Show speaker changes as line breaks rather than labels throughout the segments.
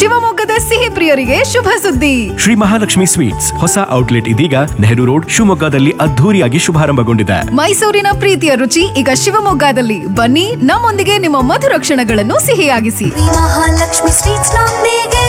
ಶಿವಮೊಗ್ಗದ ಸಿಹಿ ಪ್ರಿಯರಿಗೆ ಶುಭ ಸುದ್ದಿ
ಶ್ರೀ ಮಹಾಲಕ್ಷ್ಮಿ ಸ್ವೀಟ್ಸ್ ಹೊಸ ಔಟ್ಲೆಟ್ ಇದೀಗ ನೆಹರು ರೋಡ್ ಶಿವಮೊಗ್ಗದಲ್ಲಿ ಅದ್ಧೂರಿಯಾಗಿ ಶುಭಾರಂಭಗೊಂಡಿದೆ
ಮೈಸೂರಿನ ಪ್ರೀತಿಯ ರುಚಿ ಈಗ ಶಿವಮೊಗ್ಗದಲ್ಲಿ ಬನ್ನಿ ನಮ್ಮೊಂದಿಗೆ ನಿಮ್ಮ ಮಧುರ ಕ್ಷಣಗಳನ್ನು ಸಿಹಿಯಾಗಿಸಿ
ಮಹಾಲಕ್ಷ್ಮಿ ಸ್ವೀಟ್ಸ್ ನೊಂದಿಗೆ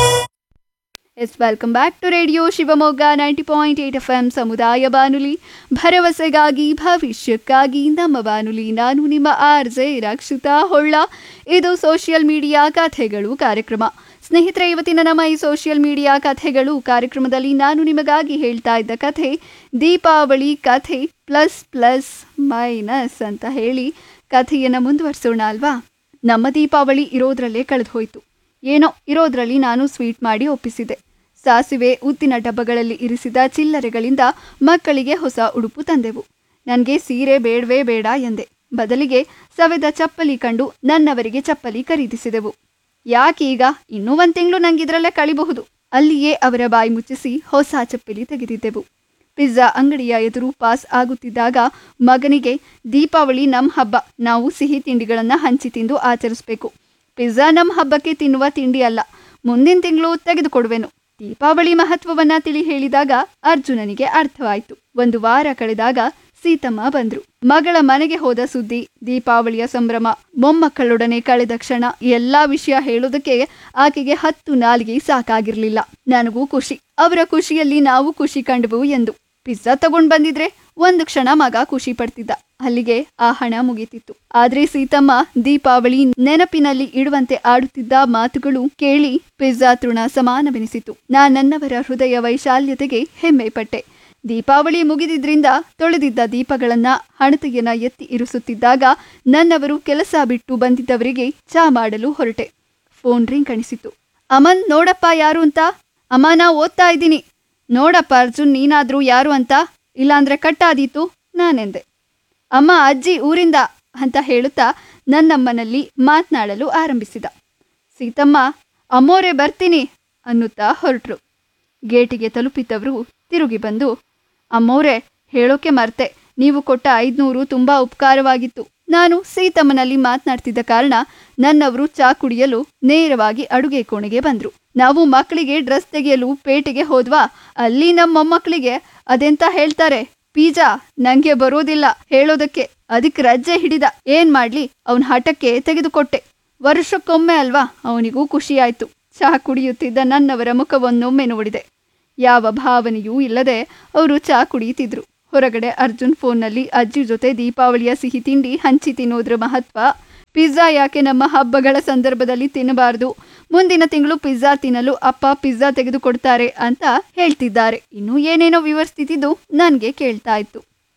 yes welcome back to radio Shivamogga ninety point eight F M ಸಮುದಾಯ ಬಾನುಲಿ ಭರವಸೆಗಾಗಿ ಭವಿಷ್ಯಕ್ಕಾಗಿ ನಮ್ಮ ಬಾನುಲಿ ನಾನು ನಿಮ್ಮ ಆರ್ ಜೆ ರಕ್ಷಿತಾ ಹೊಳ್ಳ ಇದು ಸೋಷಿಯಲ್ ಮೀಡಿಯಾ ಕಥೆಗಳು ಕಾರ್ಯಕ್ರಮ ಸ್ನೇಹಿತರೆ ಇವತ್ತಿನ ನಮ್ಮ ಈ ಸೋಷಿಯಲ್ ಮೀಡಿಯಾ ಕಥೆಗಳು ಕಾರ್ಯಕ್ರಮದಲ್ಲಿ ನಾನು ನಿಮಗಾಗಿ ಹೇಳ್ತಾ ಇದ್ದ ಕಥೆ ದೀಪಾವಳಿ ಕಥೆ ಪ್ಲಸ್ ಪ್ಲಸ್ ಮೈನಸ್ ಅಂತ ಹೇಳಿ ಕಥೆಯನ್ನು ಮುಂದುವರಿಸೋಣ ಅಲ್ವಾ ನಮ್ಮ ದೀಪಾವಳಿ ಇರೋದ್ರಲ್ಲೇ ಕಳೆದು ಹೋಯಿತು ಏನೋ ಇರೋದ್ರಲ್ಲಿ ನಾನು ಸ್ವೀಟ್ ಮಾಡಿ ಒಪ್ಪಿಸಿದೆ ಸಾಸಿವೆ ಉದ್ದಿನ ಡಬ್ಬಗಳಲ್ಲಿ ಇರಿಸಿದ ಚಿಲ್ಲರೆಗಳಿಂದ ಮಕ್ಕಳಿಗೆ ಹೊಸ ಉಡುಪು ತಂದೆವು ನನಗೆ ಸೀರೆ ಬೇಡವೇ ಬೇಡ ಎಂದೆ ಬದಲಿಗೆ ಸವೆದ ಚಪ್ಪಲಿ ಕಂಡು ನನ್ನವರಿಗೆ ಚಪ್ಪಲಿ ಖರೀದಿಸಿದೆವು ಯಾಕೀಗ ಇನ್ನೂ ಒಂದು ತಿಂಗಳು ನಂಗಿದ್ರಲ್ಲೇ ಕಳಿಬಹುದು ಅಲ್ಲಿಯೇ ಅವರ ಬಾಯಿ ಮುಚ್ಚಿಸಿ ಹೊಸ ಚಪ್ಪಲಿ ತೆಗೆದಿದ್ದೆವು ಪಿಜ್ಜಾ ಅಂಗಡಿಯ ಎದುರು ಪಾಸ್ ಆಗುತ್ತಿದ್ದಾಗ ಮಗನಿಗೆ ದೀಪಾವಳಿ ನಮ್ಮ ಹಬ್ಬ ನಾವು ಸಿಹಿ ತಿಂಡಿಗಳನ್ನು ಹಂಚಿ ತಿಂದು ಆಚರಿಸಬೇಕು ಪಿಜ್ಜಾ ನಮ್ಮ ಹಬ್ಬಕ್ಕೆ ತಿನ್ನುವ ತಿಂಡಿ ಅಲ್ಲ ಮುಂದಿನ ತಿಂಗಳು ತೆಗೆದುಕೊಡುವೆನು ದೀಪಾವಳಿ ಮಹತ್ವವನ್ನ ತಿಳಿ ಹೇಳಿದಾಗ ಅರ್ಜುನನಿಗೆ ಅರ್ಥವಾಯಿತು ಒಂದು ವಾರ ಕಳೆದಾಗ ಸೀತಮ್ಮ ಬಂದ್ರು ಮಗಳ ಮನೆಗೆ ಹೋದ ಸುದ್ದಿ ದೀಪಾವಳಿಯ ಸಂಭ್ರಮ ಮೊಮ್ಮಕ್ಕಳೊಡನೆ ಕಳೆದ ಕ್ಷಣ ಎಲ್ಲಾ ವಿಷಯ ಹೇಳೋದಕ್ಕೆ ಆಕೆಗೆ ಹತ್ತು ನಾಲಿಗೆ ಸಾಕಾಗಿರ್ಲಿಲ್ಲ ನನಗೂ ಖುಷಿ ಅವರ ಖುಷಿಯಲ್ಲಿ ನಾವು ಖುಷಿ ಕಂಡವು ಎಂದು ಪಿಜ್ಜಾ ತಗೊಂಡ್ ಬಂದಿದ್ರೆ ಒಂದು ಕ್ಷಣ ಮಗ ಖುಷಿ ಪಡ್ತಿದ್ದ ಅಲ್ಲಿಗೆ ಆ ಹಣ ಮುಗಿತಿತ್ತು ಆದ್ರೆ ಸೀತಮ್ಮ ದೀಪಾವಳಿ ನೆನಪಿನಲ್ಲಿ ಇಡುವಂತೆ ಆಡುತ್ತಿದ್ದ ಮಾತುಗಳು ಕೇಳಿ ಪಿಜ್ಜಾ ತೃಣ ಸಮಾನವೆನಿಸಿತು ನಾ ನನ್ನವರ ಹೃದಯ ವೈಶಾಲ್ಯತೆಗೆ ಹೆಮ್ಮೆ ಪಟ್ಟೆ ದೀಪಾವಳಿ ಮುಗಿದಿದ್ರಿಂದ ತೊಳೆದಿದ್ದ ದೀಪಗಳನ್ನ ಹಣತೆಯನ್ನ ಎತ್ತಿ ಇರಿಸುತ್ತಿದ್ದಾಗ ನನ್ನವರು ಕೆಲಸ ಬಿಟ್ಟು ಬಂದಿದ್ದವರಿಗೆ ಚಾ ಮಾಡಲು ಹೊರಟೆ ಫೋನ್ ರಿಂಗ್ ಕಾಣಿಸಿತು ಅಮನ್ ನೋಡಪ್ಪ ಯಾರು ಅಂತ ಅಮ್ಮ ನಾ ಓದ್ತಾ ಇದ್ದೀನಿ ನೋಡಪ್ಪ ಅರ್ಜುನ್ ನೀನಾದ್ರೂ ಯಾರು ಅಂತ ಇಲ್ಲಾಂದ್ರೆ ಕಟ್ಟಾದೀತು ನಾನೆಂದೆ ಅಮ್ಮ ಅಜ್ಜಿ ಊರಿಂದ ಅಂತ ಹೇಳುತ್ತಾ ನನ್ನಮ್ಮನಲ್ಲಿ ಮಾತನಾಡಲು ಆರಂಭಿಸಿದ ಸೀತಮ್ಮ ಅಮ್ಮೋರೆ ಬರ್ತೀನಿ ಅನ್ನುತ್ತಾ ಹೊರಟ್ರು ಗೇಟಿಗೆ ತಲುಪಿದ್ದವರು ತಿರುಗಿ ಬಂದು ಅಮ್ಮೋರೆ ಹೇಳೋಕೆ ಮರ್ತೆ ನೀವು ಕೊಟ್ಟ ಐದ್ನೂರು ತುಂಬಾ ಉಪಕಾರವಾಗಿತ್ತು ನಾನು ಸೀತಮ್ಮನಲ್ಲಿ ಮಾತನಾಡ್ತಿದ್ದ ಕಾರಣ ನನ್ನವರು ಚಾ ಕುಡಿಯಲು ನೇರವಾಗಿ ಅಡುಗೆ ಕೋಣೆಗೆ ಬಂದ್ರು ನಾವು ಮಕ್ಕಳಿಗೆ ಡ್ರೆಸ್ ತೆಗೆಯಲು ಪೇಟೆಗೆ ಹೋದ್ವಾ ಅಲ್ಲಿ ನಮ್ಮ ಮೊಮ್ಮಕ್ಕಳಿಗೆ ಅದೆಂತ ಹೇಳ್ತಾರೆ ಪೀಜಾ ನಂಗೆ ಬರೋದಿಲ್ಲ ಹೇಳೋದಕ್ಕೆ ಅದಕ್ಕೆ ರಜ್ಜೆ ಹಿಡಿದ ಏನ್ ಮಾಡ್ಲಿ ಅವನ ಹಠಕ್ಕೆ ತೆಗೆದುಕೊಟ್ಟೆ ವರ್ಷಕ್ಕೊಮ್ಮೆ ಅಲ್ವಾ ಅವನಿಗೂ ಖುಷಿಯಾಯ್ತು ಚಹಾ ಕುಡಿಯುತ್ತಿದ್ದ ನನ್ನವರ ಮುಖವನ್ನೊಮ್ಮೆ ನೋಡಿದೆ ಯಾವ ಭಾವನೆಯೂ ಇಲ್ಲದೆ ಅವರು ಚಹಾ ಕುಡಿಯುತ್ತಿದ್ರು ಹೊರಗಡೆ ಅರ್ಜುನ್ ಫೋನ್ನಲ್ಲಿ ಅಜ್ಜಿ ಜೊತೆ ದೀಪಾವಳಿಯ ಸಿಹಿ ತಿಂಡಿ ಹಂಚಿ ತಿನ್ನೋದ್ರ ಮಹತ್ವ ಪಿಜ್ಜಾ ಯಾಕೆ ನಮ್ಮ ಹಬ್ಬಗಳ ಸಂದರ್ಭದಲ್ಲಿ ತಿನ್ನಬಾರದು ಮುಂದಿನ ತಿಂಗಳು ಪಿಜ್ಜಾ ತಿನ್ನಲು ಅಪ್ಪ ಪಿಜ್ಜಾ ತೆಗೆದುಕೊಡ್ತಾರೆ ಅಂತ ಹೇಳ್ತಿದ್ದಾರೆ ಇನ್ನು ಏನೇನೋ ವಿವರಿಸ್ತಿದ್ದು ನನಗೆ ಕೇಳ್ತಾ ಇತ್ತು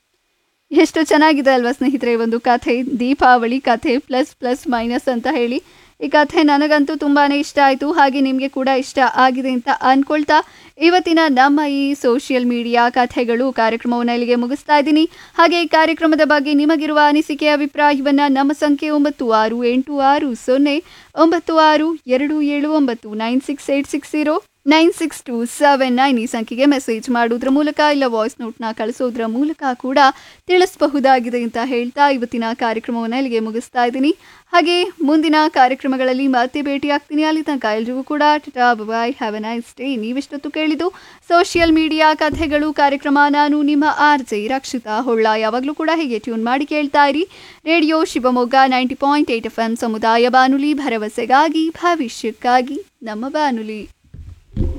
ಎಷ್ಟು ಚೆನ್ನಾಗಿದೆ ಅಲ್ವಾ ಸ್ನೇಹಿತರೆ ಈ ಒಂದು ಕಥೆ ದೀಪಾವಳಿ ಕಥೆ ಪ್ಲಸ್ ಪ್ಲಸ್ ಮೈನಸ್ ಅಂತ ಹೇಳಿ ಈ ಕಥೆ ನನಗಂತೂ ತುಂಬಾ ಇಷ್ಟ ಆಯಿತು ಹಾಗೆ ನಿಮಗೆ ಕೂಡ ಇಷ್ಟ ಆಗಿದೆ ಅಂತ ಅಂದ್ಕೊಳ್ತಾ ಇವತ್ತಿನ ನಮ್ಮ ಈ ಸೋಷಿಯಲ್ ಮೀಡಿಯಾ ಕಥೆಗಳು ಕಾರ್ಯಕ್ರಮವನ್ನು ಇಲ್ಲಿಗೆ ಮುಗಿಸ್ತಾ ಇದ್ದೀನಿ ಹಾಗೆ ಈ ಕಾರ್ಯಕ್ರಮದ ಬಗ್ಗೆ ನಿಮಗಿರುವ ಅನಿಸಿಕೆ ಅಭಿಪ್ರಾಯವನ್ನ ನಮ್ಮ ಸಂಖ್ಯೆ ಒಂಬತ್ತು ಆರು ಎಂಟು ಆರು ಸೊನ್ನೆ ಒಂಬತ್ತು ಆರು ಎರಡು ಏಳು ಒಂಬತ್ತು nine six eight six zero nine six two seven nine ಈ ಸಂಖ್ಯೆಗೆ ಮೆಸೇಜ್ ಮಾಡೋದ್ರ ಮೂಲಕ ಇಲ್ಲ ವಾಯ್ಸ್ ನೋಟ್ನ ಕಳಿಸೋದ್ರ ಮೂಲಕ ಕೂಡ ತಿಳಿಸಬಹುದಾಗಿದೆ ಅಂತ ಹೇಳ್ತಾ ಇವತ್ತಿನ ಕಾರ್ಯಕ್ರಮವನ್ನು ಇಲ್ಲಿಗೆ ಮುಗಿಸ್ತಾ ಇದ್ದೀನಿ ಹಾಗೆ ಮುಂದಿನ ಕಾರ್ಯಕ್ರಮಗಳಲ್ಲಿ ಮತ್ತೆ ಭೇಟಿ ಆಗ್ತೀನಿ ಅಲ್ಲಿ ತನಕ ಎಲ್ರಿಗೂ ಕೂಡ tata bye have a nice day ನೀವೆಷ್ಟೊತ್ತು ಕೇಳಿದ್ದು ಸೋಷಿಯಲ್ ಮೀಡಿಯಾ ಕಥೆಗಳು ಕಾರ್ಯಕ್ರಮ ನಾನು ನಿಮ್ಮ ಆರ್ ಜೆ ರಕ್ಷಿತಾ ಹೊಳ್ಳ ಯಾವಾಗಲೂ ಕೂಡ ಹೀಗೆ ಟ್ಯೂನ್ ಮಾಡಿ ಕೇಳ್ತಾ ಇರಿ radio Shivamogga ninety point eight F M ಸಮುದಾಯ ಬಾನುಲಿ ಭರವಸೆಗಾಗಿ ಭವಿಷ್ಯಕ್ಕಾಗಿ ನಮ್ಮ ಬಾನುಲಿ